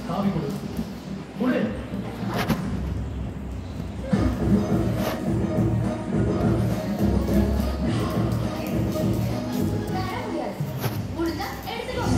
சாவி கொடு கொடு தர முடியாது முடிஞ்சா எடுத்துக்கோங்க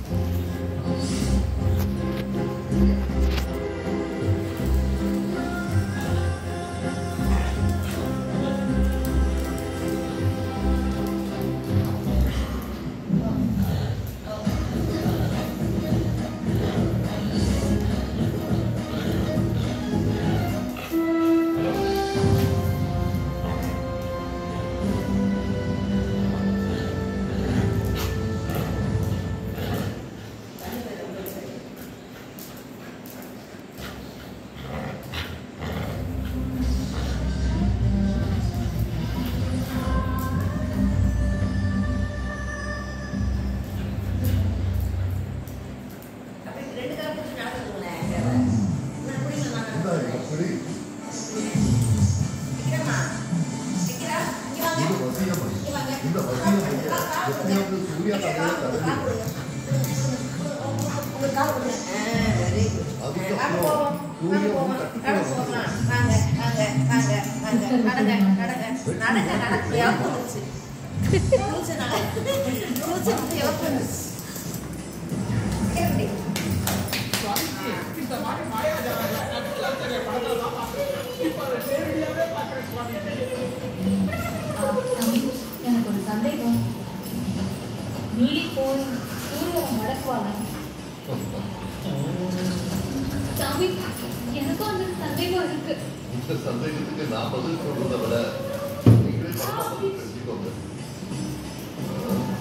இந்த எப்படி இது வசியம் இந்த வசியம் எப்படியாவது சூர்யா தலையில தடவி அதுக்கப்புறம் சூர்யா வந்து கட்டுக்கணும் தம்பி, எனக்கு ஒரு சந்தேகம் மீறி போய் சூரியனை மடக்குவாங்க தம்பி எனக்கும் அந்த சந்தேகம் இருக்கு இந்த சந்தேகத்துக்கு நான் பதில் சொல்றதை விட நீங்களே சொன்னா பதில் தெரிஞ்சுக்கோங்க